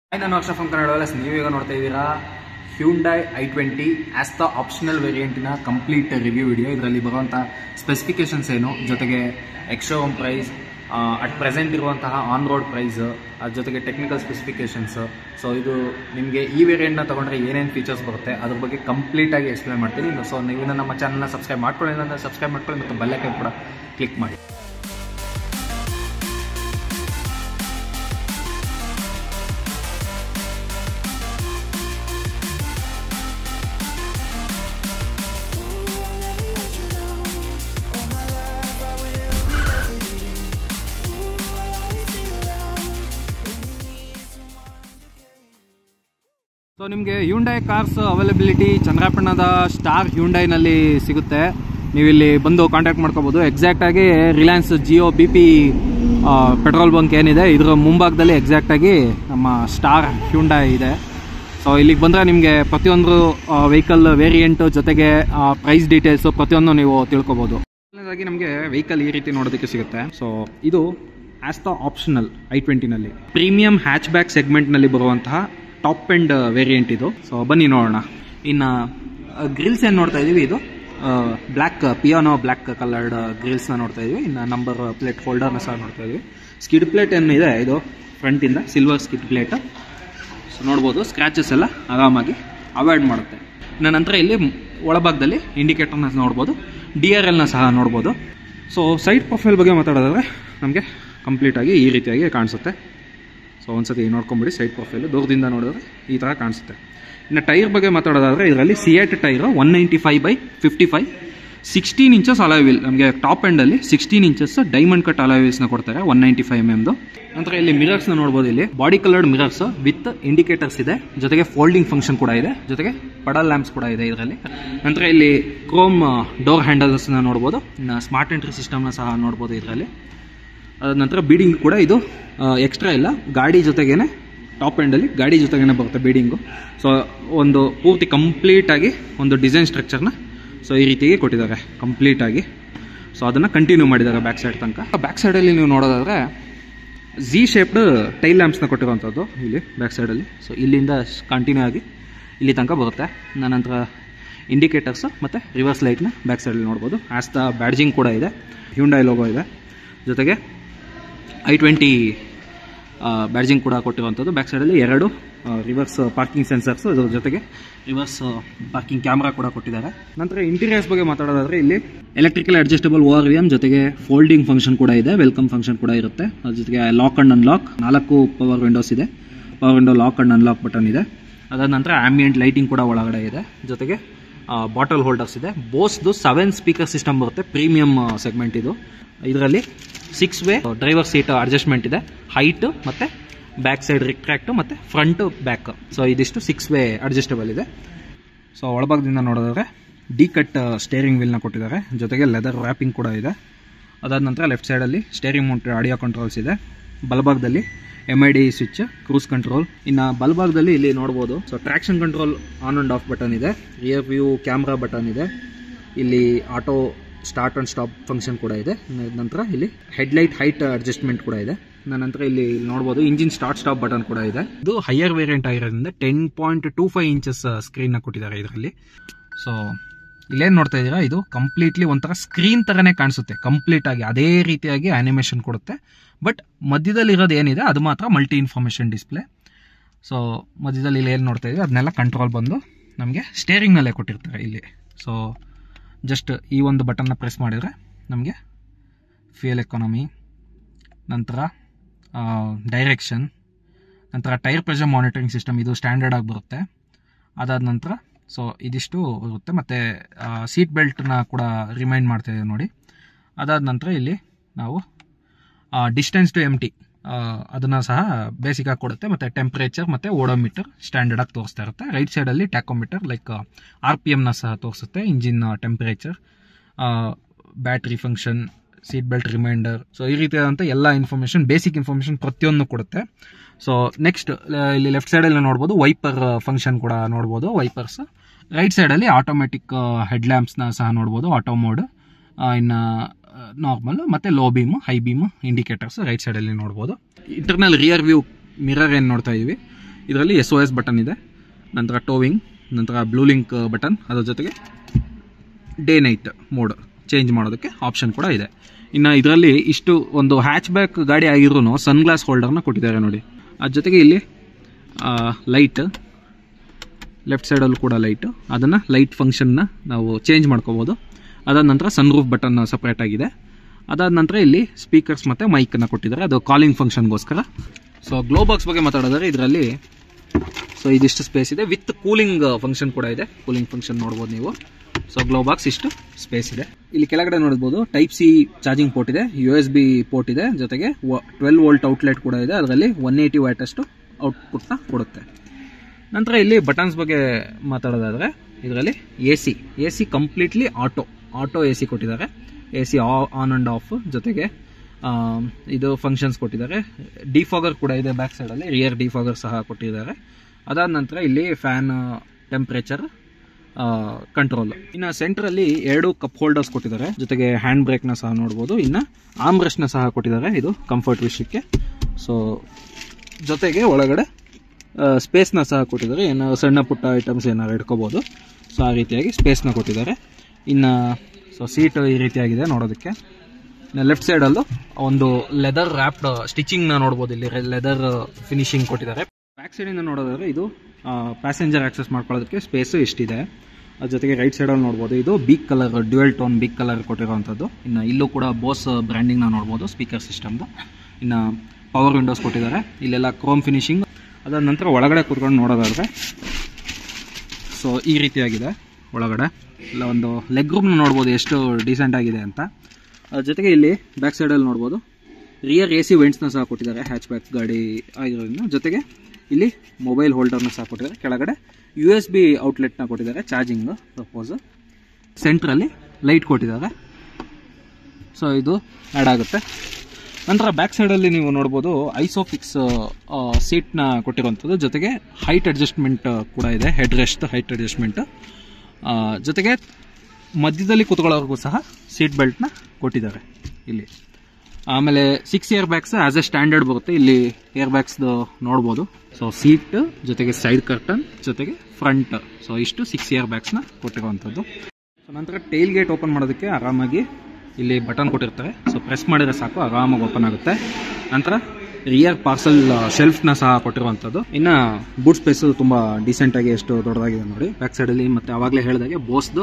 hi ನಾನು Akshar from Kannada ವೆಲಸ್ ನೀವೀಗ ನೋಡ್ತಾ ಇದ್ದೀರಾ Hyundai I twenty Asta optional ವೇರಿಯಂಟಿನ ಕಂಪ್ಲೀಟ್ ರಿವ್ಯೂ ವಿಡಿಯೋ ಇದರಲ್ಲಿ ಬರುವಂಥ ಸ್ಪೆಸಿಫಿಕೇಶನ್ಸ್ ಏನು ಜೊತೆಗೆ ಎಕ್ಸ್ಟ್ರೋಮ್ ಪ್ರೈಸ್ ಅಟ್ ಪ್ರೆಸೆಂಟ್ ಇರುವಂತಹ ಆನ್ ರೋಡ್ ಪ್ರೈಸ್ ಅದ್ರ ಜೊತೆಗೆ ಟೆಕ್ನಿಕಲ್ ಸ್ಪೆಸಿಫಿಕೇಶನ್ಸ್ ಸೊ ಇದು ನಿಮಗೆ ಈ ವೇರಿಯಂಟ್ನ ತೊಗೊಂಡ್ರೆ ಏನೇನು ಫೀಚರ್ಸ್ ಬರುತ್ತೆ ಅದ್ರ ಬಗ್ಗೆ ಕಂಪ್ಲೀಟಾಗಿ ಎಕ್ಸ್ಪ್ಲೇನ್ ಮಾಡ್ತೀನಿ ಸೊ ನೀವು ಇನ್ನು ನಮ್ಮ ಚಾನಲ್ನ ಸಬ್ಸ್ಕ್ರೈಬ್ ಮಾಡ್ಕೊಳ್ಳಿ ಅಂದರೆ ಸಬ್ಸ್ಕ್ರೈಬ್ ಮಾಡ್ಕೊಳ್ಳಿ ಮತ್ತು ಬೆಲ್ಲೈಕನ್ ಕೂಡ ಕ್ಲಿಕ್ ಮಾಡಿ ಸೊ ನಿಮಗೆ ಹ್ಯೂಂಡೈ ಕಾರ್ಸ್ ಅವೈಲಬಿಲಿಟಿ ಚಂದ್ರಪಟ್ಟಣದ ಸ್ಟಾರ್ ಹ್ಯೂಂಡೈನಲ್ಲಿ ಸಿಗುತ್ತೆ ನೀವು ಇಲ್ಲಿ ಬಂದು ಕಾಂಟ್ಯಾಕ್ಟ್ ಮಾಡ್ಕೋಬೋದು ಎಕ್ಸಾಕ್ಟಾಗಿ Reliance Jio B P petrol bunk ಏನಿದೆ ಇದರ ಮುಂಭಾಗದಲ್ಲಿ ಎಕ್ಸಾಕ್ಟಾಗಿ ನಮ್ಮ ಸ್ಟಾರ್ ಹ್ಯೂಂಡೈ ಇದೆ ಸೊ ಇಲ್ಲಿಗೆ ಬಂದರೆ ನಿಮಗೆ ಪ್ರತಿಯೊಂದು ವೆಹಿಕಲ್ ವೇರಿಯಂಟು ಜೊತೆಗೆ ಪ್ರೈಸ್ ಡೀಟೇಲ್ಸು ಪ್ರತಿಯೊಂದು ನೀವು ತಿಳ್ಕೊಬೋದು ಮೊದಲನೇದಾಗಿ ನಮಗೆ ವೆಹಿಕಲ್ ಈ ರೀತಿ ನೋಡೋದಕ್ಕೆ ಸಿಗುತ್ತೆ ಸೊ ಇದು ಆಸ್ ದ ಆಪ್ಷನಲ್ ಐ ಟ್ವೆಂಟಿನಲ್ಲಿ ಪ್ರೀಮಿಯಂ ಹ್ಯಾಚ್ ಬ್ಯಾಕ್ ಸೆಗ್ಮೆಂಟ್ನಲ್ಲಿ ಬರುವಂತಹ ಟಾಪ್ ಎಂಡ್ ವೇರಿಯಂಟ್ ಇದು ಸೊ ಬನ್ನಿ ನೋಡೋಣ ಇನ್ನು ಗ್ರಿಲ್ಸ್ ಏನು ನೋಡ್ತಾ ಇದೀವಿ ಇದು ಬ್ಲ್ಯಾಕ್ ಪಿಯಾನೋ ಬ್ಲ್ಯಾಕ್ ಕಲರ್ಡ್ ಗ್ರಿಲ್ಸ್ನ ನೋಡ್ತಾ ಇದೀವಿ ಇನ್ನು ನಂಬರ್ ಪ್ಲೇಟ್ ಹೋಲ್ಡರ್ನ ಸಹ ನೋಡ್ತಾ ಇದೀವಿ ಸ್ಕಿಡ್ ಪ್ಲೇಟ್ ಏನಿದೆ ಇದು ಫ್ರಂಟಿಂದ ಸಿಲ್ವರ್ ಸ್ಕಿಡ್ ಪ್ಲೇಟ್ ಸೊ ನೋಡ್ಬೋದು ಸ್ಕ್ರ್ಯಾಚಸ್ ಎಲ್ಲ ಆರಾಮಾಗಿ ಅವಾಯ್ಡ್ ಮಾಡುತ್ತೆ ಇನ್ನು ನಂತರ ಇಲ್ಲಿ ಒಳಭಾಗದಲ್ಲಿ ಇಂಡಿಕೇಟರ್ನ ನೋಡ್ಬೋದು ಡಿ ಆರ್ ಎಲ್ನ ಸಹ ನೋಡ್ಬೋದು ಸೊ ಸೈಡ್ ಪ್ರೊಫೈಲ್ ಬಗ್ಗೆ ಮಾತಾಡೋದಾದ್ರೆ ನಮಗೆ ಕಂಪ್ಲೀಟಾಗಿ ಈ ರೀತಿಯಾಗಿ ಕಾಣಿಸುತ್ತೆ ಸೊ ಒಂದ್ಸತಿ ನೋಡ್ಕೊಂಬಿಡಿ ಸೈಡ್ ಪ್ರೊಫೈಲು ದೂರದಿಂದ ನೋಡಿದ್ರೆ ಈ ಥರ ಕಾಣಿಸುತ್ತೆ ಇನ್ನು ಟೈರ್ ಬಗ್ಗೆ ಮಾತಾಡೋದಾದರೆ ಇದರಲ್ಲಿ Ceat tyre one ninety five by fifty five sixteen inches alloy wheel ನಮಗೆ ಟಾಪ್ ಎಂಡಲ್ಲಿ sixteen inches diamond cut alloy ವೀಲ್ಸ್ನ ಕೊಡ್ತಾರೆ ಒನ್ ನೈಂಟಿ ಫೈವ್ ಎಮ್ ಎಮ್ದು ನಂತರ ಇಲ್ಲಿ ಮಿರರ್ಸ್ನ ನೋಡ್ಬೋದು ಇಲ್ಲಿ body coloured mirrors with indicators ಇದೆ ಜೊತೆಗೆ ಫೋಲ್ಡಿಂಗ್ ಫಂಕ್ಷನ್ ಕೂಡ ಇದೆ ಜೊತೆಗೆ ಪಡಲ್ ಲ್ಯಾಂಪ್ಸ್ ಕೂಡ ಇದೆ ಇದರಲ್ಲಿ ನಂತರ ಇಲ್ಲಿ ಕ್ರೋಮ್ ಡೋರ್ ಹ್ಯಾಂಡಲ್ಸ್ನ ನೋಡ್ಬೋದು ಇನ್ನು ಸ್ಮಾರ್ಟ್ ಎಂಟ್ರಿ ಸಿಸ್ಟಮ್ನ ಸಹ ನೋಡ್ಬೋದು ಇದರಲ್ಲಿ ಅದಾದ ನಂತರ ಬೀಡಿಂಗ್ ಕೂಡ ಇದು ಎಕ್ಸ್ಟ್ರಾ ಇಲ್ಲ ಗಾಡಿ ಜೊತೆಗೇನೆ ಟಾಪ್ ಎಂಡಲ್ಲಿ ಗಾಡಿ ಜೊತೆಗೇನೆ ಬರುತ್ತೆ ಬೀಡಿಂಗು ಸೊ ಒಂದು ಪೂರ್ತಿ ಕಂಪ್ಲೀಟಾಗಿ ಒಂದು ಡಿಸೈನ್ ಸ್ಟ್ರಕ್ಚರ್ನ ಸೊ ಈ ರೀತಿಯಾಗಿ ಕೊಟ್ಟಿದ್ದಾರೆ ಕಂಪ್ಲೀಟಾಗಿ ಸೊ ಅದನ್ನು ಕಂಟಿನ್ಯೂ ಮಾಡಿದ್ದಾರೆ ಬ್ಯಾಕ್ ಸೈಡ್ ತನಕ ಬ್ಯಾಕ್ ಸೈಡಲ್ಲಿ ನೀವು ನೋಡೋದಾದರೆ ಝಿ ಶೇಪ್ಡ್ ಟೈಲ್ ಲ್ಯಾಂಪ್ಸ್ನ ಕೊಟ್ಟಿರುವಂಥದ್ದು ಇಲ್ಲಿ ಬ್ಯಾಕ್ ಸೈಡಲ್ಲಿ ಸೊ ಇಲ್ಲಿಂದ ಕಂಟಿನ್ಯೂ ಆಗಿ ಇಲ್ಲಿ ತನಕ ಬರುತ್ತೆ ನಂತರ ಇಂಡಿಕೇಟರ್ಸ್ ಮತ್ತು ರಿವರ್ಸ್ ಲೈಟ್ನ ಬ್ಯಾಕ್ ಸೈಡಲ್ಲಿ ನೋಡ್ಬೋದು ಆಸ್ ದ ಬ್ಯಾಡ್ಜಿಂಗ್ ಕೂಡ ಇದೆ ಹ್ಯೂಂಡೈ ಲೋಗೋ ಇದೆ ಜೊತೆಗೆ ಐ ಟ್ವೆಂಟಿ ಬ್ಯಾಡ್ಜಿಂಗ್ ಕೂಡ ಕೊಟ್ಟಿರುವಂಥದ್ದು ಬ್ಯಾಕ್ ಸೈಡಲ್ಲಿ ಎರಡು ರಿವರ್ಸ್ ಪಾರ್ಕಿಂಗ್ ಸೆನ್ಸರ್ಸ್ ಇದರ ಜೊತೆಗೆ ರಿವರ್ಸ್ ಪಾರ್ಕಿಂಗ್ ಕ್ಯಾಮ್ರಾ ಕೂಡ ಕೊಟ್ಟಿದ್ದಾರೆ ನಂತರ ಇಂಟೀರಿಯರ್ಸ್ ಬಗ್ಗೆ ಮಾತಾಡೋದಾದ್ರೆ ಇಲ್ಲಿ electrical adjustable O R V M ಜೊತೆಗೆ ಫೋಲ್ಡಿಂಗ್ ಫಂಕ್ಷನ್ ಕೂಡ ಇದೆ ವೆಲ್ಕಮ್ ಫಂಕ್ಷನ್ ಕೂಡ ಇರುತ್ತೆ ಅದ್ರ ಜೊತೆಗೆ ಲಾಕ್ ಅಂಡ್ ಅನ್ಲಾಕ್ ನಾಲ್ಕು ಪವರ್ ವಿಂಡೋಸ್ ಇದೆ power window lock and unlock button ಇದೆ ಅದಾದ ನಂತರ ಆಂಬಿಯಂಟ್ ಲೈಟಿಂಗ್ ಕೂಡ ಒಳಗಡೆ ಇದೆ ಜೊತೆಗೆ ಬಾಟಲ್ ಹೋಲ್ಡರ್ಸ್ ಇದೆ ಬೋಸ್ದು ಸೆವೆನ್ ಸ್ಪೀಕರ್ ಸಿಸ್ಟಮ್ ಬರುತ್ತೆ ಪ್ರೀಮಿಯಂ ಸೆಗ್ಮೆಂಟ್ ಇದು ಇದರಲ್ಲಿ six way driver seat adjustment ಇದೆ ಹೈಟ್ ಮತ್ತು ಬ್ಯಾಕ್ ಸೈಡ್ ರಿಟ್ರಾಕ್ಟ್ ಮತ್ತು ಫ್ರಂಟ್ ಬ್ಯಾಕ್ ಸೊ ಇದಿಷ್ಟು ಸಿಕ್ಸ್ ವೇ ಅಡ್ಜಸ್ಟಬಲ್ ಇದೆ ಸೊ ಒಳಭಾಗದಿಂದ ನೋಡೋದಾದ್ರೆ ಡಿ ಕಟ್ ಸ್ಟೇರಿಂಗ್ ವೀಲ್ನ ಕೊಟ್ಟಿದ್ದಾರೆ ಜೊತೆಗೆ ಲೆದರ್ ರ್ಯಾಪಿಂಗ್ ಕೂಡ ಇದೆ ಅದಾದ ನಂತರ ಲೆಫ್ಟ್ ಸೈಡಲ್ಲಿ ಸ್ಟೇರಿಂಗ್ ಮೌಂಟ್ ಆಡಿಯೋ ಕಂಟ್ರೋಲ್ಸ್ ಇದೆ ಬಲಭಾಗದಲ್ಲಿ M I D switch cruise control ಇನ್ನು ಬಲಭಾಗದಲ್ಲಿ ಇಲ್ಲಿ ನೋಡ್ಬೋದು so traction control on and off button ಇದೆ ರಿಯರ್ ವ್ಯೂ ಕ್ಯಾಮ್ರಾ ಬಟನ್ ಇದೆ ಇಲ್ಲಿ auto start and stop function ಕೂಡ ಇದೆ ನಂತರ ಇಲ್ಲಿ ಹೆಡ್ಲೈಟ್ ಹೈಟ್ ಅಡ್ಜಸ್ಟ್ಮೆಂಟ್ ಕೂಡ ಇದೆ ನಂತರ ಇಲ್ಲಿ ನೋಡ್ಬೋದು ಇಂಜಿನ್ ಸ್ಟಾರ್ಟ್ ಸ್ಟಾಪ್ ಬಟನ್ ಕೂಡ ಇದೆ ಇದು ಹೈಯರ್ ವೇರಿಯಂಟ್ ಆಗಿರೋದ್ರಿಂದ ten point two five inches ಸ್ಕ್ರೀನ್ನ ಕೊಟ್ಟಿದ್ದಾರೆ ಇದರಲ್ಲಿ ಸೊ ಇಲ್ಲೇನು ನೋಡ್ತಾ ಇದ್ದೀರಾ ಇದು ಕಂಪ್ಲೀಟ್ಲಿ ಒಂಥರ ಸ್ಕ್ರೀನ್ ಥರನೇ ಕಾಣಿಸುತ್ತೆ ಕಂಪ್ಲೀಟ್ ಆಗಿ ಅದೇ ರೀತಿಯಾಗಿ ಆನಿಮೇಷನ್ ಕೊಡುತ್ತೆ ಬಟ್ ಮಧ್ಯದಲ್ಲಿ ಇರೋದು ಏನಿದೆ ಅದು ಮಾತ್ರ ಮಲ್ಟಿ ಇನ್ಫಾರ್ಮೇಷನ್ ಡಿಸ್ಪ್ಲೇ ಸೊ ಮಧ್ಯದಲ್ಲಿ ಇಲ್ಲಿ ಏನು ನೋಡ್ತಾ ಇದ್ದೀವಿ ಅದನ್ನೆಲ್ಲ ಕಂಟ್ರೋಲ್ ಬಂದು ನಮಗೆ ಸ್ಟೇರಿಂಗ್ನಲ್ಲೇ ಕೊಟ್ಟಿರ್ತಾರೆ ಇಲ್ಲಿ ಸೊ ಜಸ್ಟ್ ಈ ಒಂದು ಬಟನ್ನ ಪ್ರೆಸ್ ಮಾಡಿದರೆ ನಮಗೆ ಫ್ಯೂಯಲ್ ಎಕಾನಮಿ ನಂತರ ಡೈರೆಕ್ಷನ್ ನಂತರ ಟೈರ್ ಪ್ರೆಷರ್ ಮಾನಿಟರಿಂಗ್ ಸಿಸ್ಟಮ್ ಇದು ಸ್ಟ್ಯಾಂಡರ್ಡ್ ಆಗಿ ಬರುತ್ತೆ ಅದಾದ ನಂತರ ಸೊ ಇದಿಷ್ಟು ಬರುತ್ತೆ ಮತ್ತು ಸೀಟ್ ಬೆಲ್ಟ್ನ ಕೂಡ ರಿಮೈಂಡ್ ಮಾಡ್ತಾಯಿದೆ ನೋಡಿ ಅದಾದ ನಂತರ ಇಲ್ಲಿ ನಾವು ಡಿಸ್ಟೆನ್ಸ್ ಟು ಎಮ್ ಟಿ ಅದನ್ನು ಸಹ ಬೇಸಿಕಾಗಿ ಕೊಡುತ್ತೆ ಮತ್ತು ಟೆಂಪ್ರೇಚರ್ ಮತ್ತು ಓಡೋಮೀಟರ್ ಸ್ಟ್ಯಾಂಡರ್ಡ್ ಆಗಿ ತೋರಿಸ್ತಾ ಇರುತ್ತೆ ರೈಟ್ ಸೈಡಲ್ಲಿ ಟ್ಯಾಕೋಮೀಟರ್ ಲೈಕ್ ಆರ್ ಪಿ ಎಮ್ನ ಸಹ ತೋರಿಸುತ್ತೆ engine temperature battery function seat belt reminder so ಈ ರೀತಿಯಾದಂಥ ಎಲ್ಲ ಇನ್ಫಾರ್ಮೇಷನ್ ಬೇಸಿಕ್ ಇನ್ಫಾರ್ಮೇಷನ್ ಪ್ರತಿಯೊಂದು ಕೊಡುತ್ತೆ ಸೊ ನೆಕ್ಸ್ಟ್ ಇಲ್ಲಿ ಲೆಫ್ಟ್ ಸೈಡಲ್ಲಿ ನೋಡ್ಬೋದು ವೈಪರ್ ಫಂಕ್ಷನ್ ಕೂಡ ನೋಡ್ಬೋದು ವೈಪರ್ಸ್ ರೈಟ್ ಸೈಡಲ್ಲಿ ಆಟೋಮೆಟಿಕ್ ಹೆಡ್ ಲ್ಯಾಂಪ್ಸ್ನ ಸಹ ನೋಡ್ಬೋದು ಆಟೋ ಮೋಡ್ ಇನ್ನು ನಾರ್ಮಲ್ ಮತ್ತು low beam high beam indicators right ಸೈಡಲ್ಲಿ ನೋಡ್ಬೋದು ಇಂಟರ್ನಲ್ ರಿಯರ್ ವ್ಯೂ ಮಿರರ್ ಏನು ನೋಡ್ತಾ ಇದೀವಿ ಇದರಲ್ಲಿ ಎಸ್ ಒ ಎಸ್ ಬಟನ್ ಇದೆ ನಂತರ ಟೋವಿಂಗ್ ನಂತರ ಬ್ಲೂ ಲಿಂಕ್ ಬಟನ್ ಅದ್ರ ಜೊತೆಗೆ ಡೇ ನೈಟ್ ಮೋಡ್ ಚೇಂಜ್ ಮಾಡೋದಕ್ಕೆ ಆಪ್ಷನ್ ಕೂಡ ಇದೆ ಇನ್ನು ಇದರಲ್ಲಿ ಇಷ್ಟು ಒಂದು ಹ್ಯಾಚ್ ಬ್ಯಾಕ್ ಗಾಡಿ ಆಗಿರೂ ಸನ್ ಗ್ಲಾಸ್ ಹೋಲ್ಡರ್ನ ಕೊಟ್ಟಿದ್ದಾರೆ ನೋಡಿ ಅದ್ರ ಜೊತೆಗೆ ಇಲ್ಲಿ ಲೈಟ್ ಲೆಫ್ಟ್ ಸೈಡಲ್ಲೂ ಕೂಡ ಲೈಟು ಅದನ್ನು ಲೈಟ್ ಫಂಕ್ಷನ್ನ ನಾವು ಚೇಂಜ್ ಮಾಡ್ಕೋಬೋದು ಅದಾದ ನಂತರ ಸನ್ ರೂಫ್ ಬಟನ್ ಸಪ್ರೇಟ್ ಆಗಿದೆ ಅದಾದ ನಂತರ ಇಲ್ಲಿ ಸ್ಪೀಕರ್ಸ್ ಮತ್ತು ಮೈಕನ್ನು ಕೊಟ್ಟಿದ್ದಾರೆ ಅದು ಕಾಲಿಂಗ್ ಫಂಕ್ಷನ್ಗೋಸ್ಕರ ಸೊ ಗ್ಲೋ ಬಾಕ್ಸ್ ಬಗ್ಗೆ ಮಾತಾಡೋದಾದ್ರೆ ಇದರಲ್ಲಿ ಸೊ ಇದಿಷ್ಟು ಸ್ಪೇಸ್ ಇದೆ ವಿತ್ ಕೂಲಿಂಗ್ ಫಂಕ್ಷನ್ ಕೂಡ ಇದೆ ಕೂಲಿಂಗ್ ಫಂಕ್ಷನ್ ನೋಡ್ಬೋದು ನೀವು ಸೊ ಗ್ಲೋ ಬಾಕ್ಸ್ ಇಷ್ಟು ಸ್ಪೇಸ್ ಇದೆ ಇಲ್ಲಿ ಕೆಳಗಡೆ ನೋಡ್ಬೋದು ಟೈಪ್ ಸಿ ಚಾರ್ಜಿಂಗ್ ಪೋರ್ಟ್ ಇದೆ ಯು ಎಸ್ ಬಿ ಪೋರ್ಟ್ ಇದೆ ಜೊತೆಗೆ ಟ್ವೆಲ್ ವೋಲ್ಟ್ ಔಟ್ಲೆಟ್ ಕೂಡ ಇದೆ ಅದರಲ್ಲಿ ಒನ್ ಏಯ್ಟಿ ವ್ಯಾಟ್ ಅಷ್ಟು ಔಟ್ಪುಟ್ನ ಕೊಡುತ್ತೆ ನಂತರ ಇಲ್ಲಿ ಬಟನ್ಸ್ ಬಗ್ಗೆ ಮಾತಾಡೋದಾದ್ರೆ ಇದರಲ್ಲಿ A C A C completely auto auto A C ಕೊಟ್ಟಿದ್ದಾರೆ A C on and off ಜೊತೆಗೆ ಆ, ಇದು ಫಂಕ್ಷನ್ಸ್ ಕೊಟ್ಟಿದ್ದಾರೆ ಡಿಫಾಗರ್ ಕೂಡ ಇದೆ ಬ್ಯಾಕ್ ಸೈಡಲ್ಲಿ ರಿಯರ್ ಡಿಫಾಗರ್ ಸಹ ಕೊಟ್ಟಿದ್ದಾರೆ ಅದಾದ ನಂತರ ಇಲ್ಲಿ ಫ್ಯಾನ್ ಟೆಂಪ್ರೇಚರ್ ಕಂಟ್ರೋಲ್ ಇನ್ನು ಸೆಂಟ್ರಲ್ಲಿ ಎರಡು ಕಪ್ ಹೋಲ್ಡರ್ಸ್ ಕೊಟ್ಟಿದ್ದಾರೆ ಜೊತೆಗೆ ಹ್ಯಾಂಡ್ ಬ್ರೇಕ್ನ ಸಹ ನೋಡ್ಬೋದು ಇನ್ನು ಆಮ್ರೆಸ್ಟ್ನ ಸಹ ಕೊಟ್ಟಿದ್ದಾರೆ ಇದು ಕಂಫರ್ಟ್ ವಿಷಯಕ್ಕೆ ಸೊ ಜೊತೆಗೆ ಒಳಗಡೆ ಸ್ಪೇಸ್ನ ಸಹ ಕೊಟ್ಟಿದ್ದಾರೆ ಏನು ಸಣ್ಣ ಪುಟ್ಟ ಐಟಮ್ಸ್ ಏನಾದ್ರು ಇಟ್ಕೋಬೋದು ಸೊ ಆ ರೀತಿಯಾಗಿ ಸ್ಪೇಸ್ನ ಕೊಟ್ಟಿದ್ದಾರೆ ಇನ್ನು ಸೊ ಸೀಟ್ ಈ ರೀತಿಯಾಗಿದೆ ನೋಡೋದಕ್ಕೆ ಇನ್ನು ಲೆಫ್ಟ್ ಸೈಡಲ್ಲೂ ಒಂದು ಲೆದರ್ ರ್ಯಾಪ್ಡ್ ಸ್ಟಿಚಿಂಗ್ನ ನೋಡ್ಬೋದು ಇಲ್ಲಿ ಲೆದರ್ ಫಿನಿಶಿಂಗ್ ಕೊಟ್ಟಿದ್ದಾರೆ ಬ್ಯಾಕ್ ಸೈಡಿಂದ ನೋಡೋದಾದ್ರೆ ಇದು ಪ್ಯಾಸೆಂಜರ್ ಆಕ್ಸೆಸ್ ಮಾಡ್ಕೊಳ್ಳೋದಕ್ಕೆ ಸ್ಪೇಸು ಇಷ್ಟಿದೆ ಅದ್ರ ಜೊತೆಗೆ ರೈಟ್ ಸೈಡಲ್ಲಿ ನೋಡ್ಬೋದು ಇದು big colour dual tone big colour ಕೊಟ್ಟಿರೋವಂಥದ್ದು ಇನ್ನು ಇಲ್ಲೂ ಕೂಡ ಬೋಸ್ ಬ್ರ್ಯಾಂಡಿಂಗ್ನ ನೋಡ್ಬೋದು ಸ್ಪೀಕರ್ ಸಿಸ್ಟಮ್ದು ಇನ್ನು ಪವರ್ ವಿಂಡೋಸ್ ಕೊಟ್ಟಿದ್ದಾರೆ ಇಲ್ಲೆಲ್ಲ ಕ್ರೋಮ್ ಫಿನಿಶಿಂಗ್ ಅದಾದ ನಂತರ ಒಳಗಡೆ ಕೂತ್ಕೊಂಡು ನೋಡೋದಾದ್ರೆ ಸೊ ಈ ರೀತಿಯಾಗಿದೆ ಒಳಗಡೆ ಇಲ್ಲ ಒಂದು ಲೆಗ್ ರೂಮ್ನ ನೋಡ್ಬೋದು ಎಷ್ಟು ಡೀಸೆಂಟ್ ಆಗಿದೆ ಅಂತ ಅದ್ರ ಜೊತೆಗೆ ಇಲ್ಲಿ ಬ್ಯಾಕ್ ಸೈಡಲ್ಲಿ ನೋಡ್ಬೋದು ರಿಯರ್ ಎ ಸಿ ವೆಂಟ್ಸ್ನ ಸಹ ಕೊಟ್ಟಿದ್ದಾರೆ ಹ್ಯಾಚ್ ಬ್ಯಾಕ್ ಗಾಡಿ ಆಗಿರೋದ್ರಿಂದ ಜೊತೆಗೆ ಇಲ್ಲಿ ಮೊಬೈಲ್ ಹೋಲ್ಡರ್ನ ಸಹ ಕೊಟ್ಟಿದ್ದಾರೆ ಕೆಳಗಡೆ ಯು ಎಸ್ ಬಿ ಔಟ್ಲೆಟ್ನ ಕೊಟ್ಟಿದ್ದಾರೆ ಚಾರ್ಜಿಂಗ್ ಸಪೋಸ್ ಸೆಂಟ್ರಲ್ಲಿ ಲೈಟ್ ಕೊಟ್ಟಿದ್ದಾರೆ ಸೊ ಇದು ಆ್ಯಡ್ ಆಗುತ್ತೆ ನಂತರ ಬ್ಯಾಕ್ ಸೈಡಲ್ಲಿ ನೀವು ನೋಡ್ಬೋದು ಐಸೋಫಿಕ್ಸ್ ಸೀಟ್ನ ಕೊಟ್ಟಿರುವಂಥದ್ದು ಜೊತೆಗೆ ಹೈಟ್ ಅಡ್ಜಸ್ಟ್ಮೆಂಟ್ ಕೂಡ ಇದೆ ಹೆಡ್ ರೆಸ್ಟ್ ಹೈಟ್ ಅಡ್ಜಸ್ಟ್ಮೆಂಟ್ ಜೊತೆಗೆ ಮಧ್ಯದಲ್ಲಿ ಕೂತ್ಕೊಳ್ಳೋರ್ಗೂ ಸಹ ಸೀಟ್ ಬೆಲ್ಟ್ನ ಕೊಟ್ಟಿದ್ದಾರೆ ಇಲ್ಲಿ ಆಮೇಲೆ six air bags as a standard ಬರುತ್ತೆ ಇಲ್ಲಿ ಏರ್ ಬ್ಯಾಗ್ಸ್ದು ನೋಡ್ಬೋದು ಸೊ ಸೀಟ್ ಜೊತೆಗೆ ಸೈಡ್ ಕರ್ಟನ್ ಜೊತೆಗೆ ಫ್ರಂಟ್ ಸೊ ಇಷ್ಟು ಸಿಕ್ಸ್ ಇಯರ್ ಬ್ಯಾಗ್ಸ್ನ ಕೊಟ್ಟಿರುವಂಥದ್ದು ಸೊ ನಂತರ ಟೈಲ್ ಗೇಟ್ ಓಪನ್ ಮಾಡೋದಕ್ಕೆ ಆರಾಮಾಗಿ ಇಲ್ಲಿ ಬಟನ್ ಕೊಟ್ಟಿರ್ತಾರೆ ಸೊ ಪ್ರೆಸ್ ಮಾಡಿದ್ರೆ ಸಾಕು ಆರಾಮಾಗಿ ಓಪನ್ ಆಗುತ್ತೆ ನಂತರ ರಿಯರ್ ಪಾರ್ಸಲ್ ಶೆಲ್ಫ್ನ ಸಹ ಕೊಟ್ಟಿರುವಂಥದ್ದು ಇನ್ನು ಬೂಟ್ ಸ್ಪೇಸ್ ತುಂಬ ಡೀಸೆಂಟಾಗಿ ಎಷ್ಟು ದೊಡ್ಡದಾಗಿದೆ ನೋಡಿ ಬ್ಯಾಕ್ ಸೈಡಲ್ಲಿ ಮತ್ತೆ ಆವಾಗಲೇ ಹೇಳಿದಾಗೆ ಬೋಸ್ದು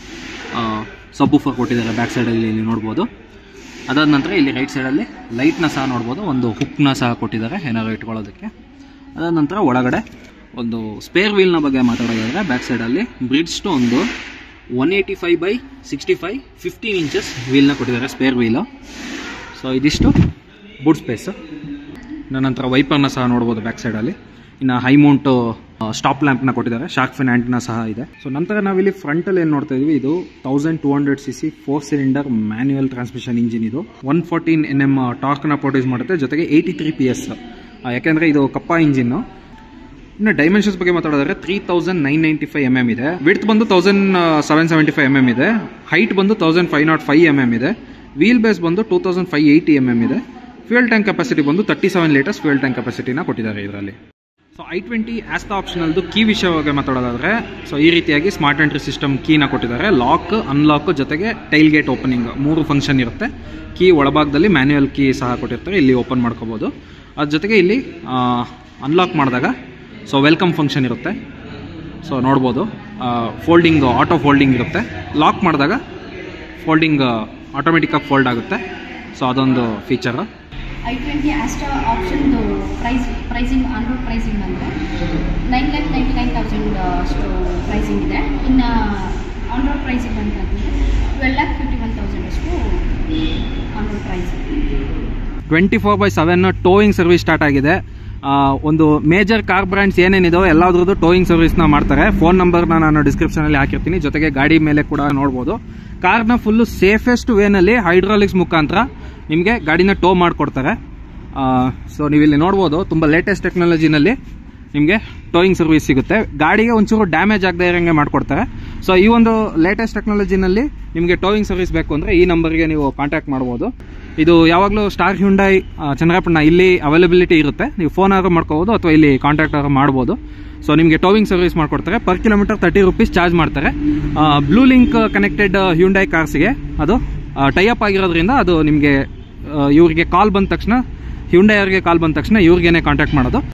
ಸಬ್ಬೂಫರ್ ಕೊಟ್ಟಿದ್ದಾರೆ ಬ್ಯಾಕ್ ಸೈಡಲ್ಲಿ ಇಲ್ಲಿ ನೋಡ್ಬೋದು ಅದಾದ ನಂತರ ಇಲ್ಲಿ ರೈಟ್ ಸೈಡಲ್ಲಿ ಲೈಟ್ನ ಸಹ ನೋಡ್ಬೋದು ಒಂದು ಹುಕ್ನ ಸಹ ಕೊಟ್ಟಿದ್ದಾರೆ ಏನಾದ್ರು ಇಟ್ಕೊಳ್ಳೋದಕ್ಕೆ ಅದಾದ ನಂತರ ಒಳಗಡೆ ಒಂದು ಸ್ಪೇರ್ ವೀಲ್ನ ಬಗ್ಗೆ ಮಾತಾಡೋದಾದ್ರೆ ಬ್ಯಾಕ್ ಸೈಡಲ್ಲಿ ಬ್ರಿಡ್ಜ್ ಒಂದು one eighty five by sixty five fifteen inches ವೀಲ್ನ ಕೊಟ್ಟಿದ್ದಾರೆ ಸ್ಪೇರ್ ವೀಲು ಸೊ ಇದಿಷ್ಟು ಬೂಟ್ ಸ್ಪೇಸ್ ನಂತರ ವೈಪರ್ನ ಸಹ ನೋಡ್ಬೋದು ಬ್ಯಾಕ್ ಸೈಡಲ್ಲಿ ಇನ್ನು ಹೈ ಮೌಂಟು ಸ್ಟಾಪ್ ಲ್ಯಾಂಪ್ನ ಕೊಟ್ಟಿದ್ದಾರೆ ಶಾರ್ಕ್ ಫಿನ್ ಆ್ಯಂಟ್ನ ಸಹ ಇದೆ ಸೊ ನಂತರ ನಾವಿಲ್ಲಿ ಫ್ರಂಟಲ್ಲಿ ಏನು ನೋಡ್ತಾ ಇದೀವಿ ಇದು thousand two hundred C C four cylinder manual transmission engine ಇದು ಒನ್ ಫೋರ್ಟೀನ್ ಎನ್ ಎಮ್ ಟಾರ್ಕ್ನ ಪ್ರೊಡ್ಯೂಸ್ ಮಾಡುತ್ತೆ ಜೊತೆಗೆ ಏಯ್ಟಿ ತ್ರೀ ಪಿ ಎಸ್ ಯಾಕೆಂದರೆ ಇದು ಕಪ್ಪ ಇಂಜಿನ್ನು ಇನ್ನು ಡೈಮೆನ್ಷನ್ಸ್ ಬಗ್ಗೆ ಮಾತಾಡೋದಾದ್ರೆ three thousand nine ninety five M M ಇದೆ ವಿಡ್ತ್ ಬಂದು thousand seven seventy five M M ಇದೆ ಹೈಟ್ ಬಂದು thousand five nought five M M ಇದೆ ವೀಲ್ ಬೇಸ್ ಬಂದು two thousand five eighty M M ಇದೆ ಫ್ಯೂಯಲ್ ಟ್ಯಾಂಕ್ ಕೆಪಾಸಿಟಿ ಬಂದು thirty seven litres fuel tank ಕೆಪಾಸಿಟಿನ ಕೊಟ್ಟಿದ್ದಾರೆ ಇದರಲ್ಲಿ ಸೊ ಐ ಟ್ವೆಂಟಿ ಆಸ್ತಾ ಆಪ್ಷನಲ್ದು ಕೀ ವಿಷಯ ಬಗ್ಗೆ ಮಾತಾಡೋದಾದ್ರೆ ಸೊ ಈ ರೀತಿಯಾಗಿ ಸ್ಮಾರ್ಟ್ ಎಂಟ್ರಿ ಸಿಸ್ಟಮ್ ಕೀನ ಕೊಟ್ಟಿದ್ದಾರೆ ಲಾಕ್ ಅನ್ಲಾಕ್ ಜೊತೆಗೆ ಟೈಲ್ ಗೇಟ್ ಓಪನಿಂಗ್ ಮೂರು ಫಂಕ್ಷನ್ ಇರುತ್ತೆ ಕೀ ಒಳಭಾಗದಲ್ಲಿ ಮ್ಯಾನ್ಯುಯಲ್ ಕೀ ಸಹ ಕೊಟ್ಟಿರ್ತಾರೆ ಇಲ್ಲಿ ಓಪನ್ ಮಾಡ್ಕೋಬೋದು ಅದ್ರ ಜೊತೆಗೆ ಇಲ್ಲಿ ಅನ್ಲಾಕ್ ಮಾಡಿದಾಗ ಸೊ ವೆಲ್ಕಮ್ ಫಂಕ್ಷನ್ ಇರುತ್ತೆ ಸೊ ನೋಡ್ಬೋದು ಫೋಲ್ಡಿಂಗ್ ಆಟೋ ಫೋಲ್ಡಿಂಗ್ ಇರುತ್ತೆ ಲಾಕ್ ಮಾಡಿದಾಗ ಫೋಲ್ಡಿಂಗ್ ಆಟೋಮೆಟಿಕ್ಕಾಗಿ ಫೋಲ್ಡ್ ಆಗುತ್ತೆ ಸೊ ಅದೊಂದು ಫೀಚರ್ ಐ ಟ್ವೆಂಟಿ ಆಸ್ಟ್ರಾ ಆಪ್ಷನ್ದು price pricing on road pricing ಬಂದರೆ nine lakh ninety nine thousand ಅಷ್ಟು ಪ್ರೈಸಿಂಗ್ ಇದೆ ಇನ್ನು ಆನ್ ರೋಡ್ ಪ್ರೈಸಿಂಗ್ ಅಂತಂದರೆ twelve lakh fifty one thousand ಅಷ್ಟು on road price twenty four by seven towing service start ಆಗಿದೆ ಆ, ಒಂದು ಮೇಜರ್ ಕಾರ್ ಬ್ರ್ಯಾಂಡ್ಸ್ ಏನೇನಿದೋ ಎಲ್ಲಾದ್ರದ್ದು ಟೋಯಿಂಗ್ ಸರ್ವಿಸ್ನ ಮಾಡ್ತಾರೆ ಫೋನ್ ನಂಬರ್ನ ನಾನು ಡಿಸ್ಕ್ರಿಪ್ಷನಲ್ಲಿ ಹಾಕಿರ್ತೀನಿ ಜೊತೆಗೆ ಗಾಡಿ ಮೇಲೆ ಕೂಡ ನೋಡ್ಬೋದು ಕಾರ್ನ ಫುಲ್ಲು ಸೇಫೆಸ್ಟ್ ವೇನಲ್ಲಿ ಹೈಡ್ರಾಲಿಕ್ಸ್ ಮುಖಾಂತರ ನಿಮಗೆ ಗಾಡಿನ ಟೋ ಮಾಡಿಕೊಡ್ತಾರೆ ಸೊ ನೀವು ಇಲ್ಲಿ ನೋಡ್ಬೋದು ತುಂಬ ಲೇಟೆಸ್ಟ್ ಟೆಕ್ನಾಲಜಿನಲ್ಲಿ ನಿಮಗೆ ಟೋಯಿಂಗ್ ಸರ್ವಿಸ್ ಸಿಗುತ್ತೆ ಗಾಡಿಗೆ ಒಂಚೂರು ಡ್ಯಾಮೇಜ್ ಆಗದೆ ಇರೋಂಗೆ ಮಾಡ್ಕೊಡ್ತಾರೆ ಸೊ ಈ ಒಂದು ಲೇಟೆಸ್ಟ್ ಟೆಕ್ನಾಲಜಿನಲ್ಲಿ ನಿಮಗೆ ಟೋಯಿಂಗ್ ಸರ್ವಿಸ್ ಬೇಕು ಅಂದರೆ ಈ ನಂಬರ್ಗೆ ನೀವು ಕಾಂಟ್ಯಾಕ್ಟ್ ಮಾಡ್ಬೋದು ಇದು ಯಾವಾಗಲೂ ಸ್ಟಾರ್ ಹ್ಯುಂಡೈ ಚಂದ್ರಪಟ್ಟಣ ಇಲ್ಲಿ ಅವೈಲಬಿಲಿಟಿ ಇರುತ್ತೆ ನೀವು ಫೋನ್ ಆದ್ರೂ ಮಾಡ್ಕೋಬೋದು ಅಥವಾ ಇಲ್ಲಿ ಕಾಂಟ್ಯಾಕ್ಟ್ ಆದ್ರೂ ಮಾಡ್ಬೋದು ಸೊ ನಿಮಗೆ ಟೋವಿಂಗ್ ಸರ್ವಿಸ್ ಮಾಡ್ಕೊಡ್ತಾರೆ per kilometre thirty rupees charge ಮಾಡ್ತಾರೆ ಬ್ಲೂ ಲಿಂಕ್ ಕನೆಕ್ಟೆಡ್ ಹ್ಯುಂಡೈ ಕಾರ್ಸ್ಗೆ ಅದು ಟೈಅಪ್ ಆಗಿರೋದ್ರಿಂದ ಅದು ನಿಮಗೆ ಇವರಿಗೆ ಕಾಲ್ ಬಂದ ತಕ್ಷಣ ಹ್ಯುಂಡೈ ಅವ್ರಿಗೆ ಕಾಲ್ ಬಂದ ತಕ್ಷಣ ಇವ್ರಿಗೇನೆ ಕಾಂಟ್ಯಾಕ್ಟ್ ಮಾಡೋದು